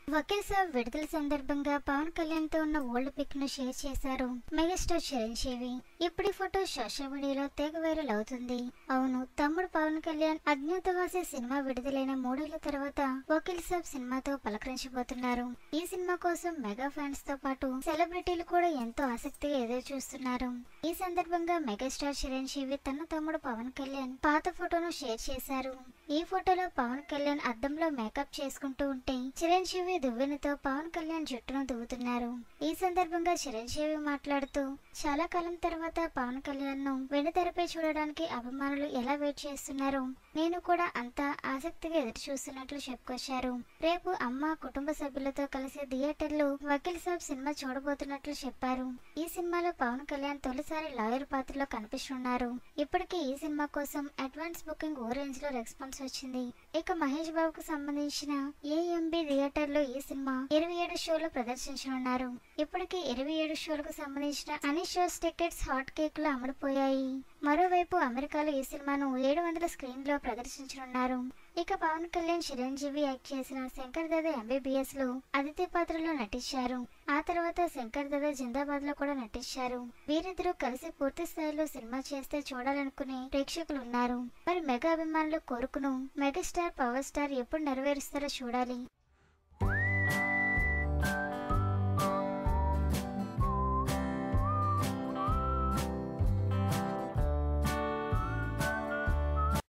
వకీల్ సాబ్ విడుదల సందర్భంగా పవన్ కళ్యాణ్ తో ఉన్న ఓల్డ్ పిక్ ను షేర్ చేశారు మెగాస్టార్ చిరంజీవి ఇప్పుడు ఈ ఫోటో సోషల్ మీడియాలో తెగ వైరల్ అవుతుంది అవును తమ్ముడు పవన్ కళ్యాణ్ అజ్ఞాతవాసి సినిమా విడుదలైన మూడేళ్ల తర్వాత వకీల్ సాబ్ సినిమాతో పలకరించబోతున్నారు ఈ సినిమా కోసం మెగా ఫ్యాన్స్ తో పాటు సెలబ్రిటీలు కూడా ఎంతో ఆసక్తిగా ఎదురు చూస్తున్నారు ఈ సందర్భంగా మెగాస్టార్ చిరంజీవి తన తమ్ముడు పవన్ కళ్యాణ్ పాత ఫోటోను షేర్ చేశారు ఈ ఫోటోలో పవన్ కళ్యాణ్ అద్దంలో మేకప్ చేసుకుంటూ ఉంటే చిరంజీవి దువ్వెనతో పవన్ కళ్యాణ్ జుట్టును దువ్వుతున్నారు ఈ సందర్భంగా చిరంజీవి మాట్లాడుతూ చాలా కాలం తర్వాత పవన్ కళ్యాణ్ ను వెనుతెరపై చూడడానికి అభిమానులు ఎలా వెయిట్ చేస్తున్నారు నేను కూడా అంత ఆసక్తిగా ఎదురు చూస్తున్నట్లు చెప్పుకొచ్చారు రేపు అమ్మ కుటుంబ సభ్యులతో కలిసి థియేటర్లో వకీల్ సాబ్ సినిమా చూడబోతున్నట్లు చెప్పారు ఈ సినిమాలో పవన్ కళ్యాణ్ తొలిసారి లాయర్ పాత్రలో కనిపిస్తున్నారు ఇప్పటికే ఈ సినిమా కోసం అడ్వాన్స్ బుకింగ్ ఓ రేంజ్ లో రెస్పాన్స్ వచ్చింది ఇక మహేష్ బాబుకు సంబంధించిన ఏఎంబి థియేటర్ లో ఈ సినిమా ఇరవై ఏడు షోలు ప్రదర్శించనున్నారు ఇప్పటికే ఇరవై ఏడు షోలకు సంబంధించిన అన్ని షోస్ టికెట్స్ హాట్ కేక్ లో అమ్ముడుపోయాయి మరోవైపు అమెరికాలో ఈ సినిమాను ఏడు వందల స్క్రీన్ లో ప్రదర్శించనున్నారు ఇక పవన్ కళ్యాణ్ చిరంజీవి యాక్ట్ చేసిన శంకర్ దాదా ఎంబీబీఎస్ లో అదితి పాత్రలో నటించారు ఆ తర్వాత శంకర్ దాదా జిందాబాద్ లో కూడా నటించారు వీరిద్దరూ కలిసి పూర్తి స్థాయిలో సినిమా చేస్తే చూడాలనుకునే ప్రేక్షకులు ఉన్నారు మరి మెగా అభిమానులు కోరుకును మెగాస్టార్ పవర్ స్టార్ ఎప్పుడు నెరవేరుస్తారో చూడాలి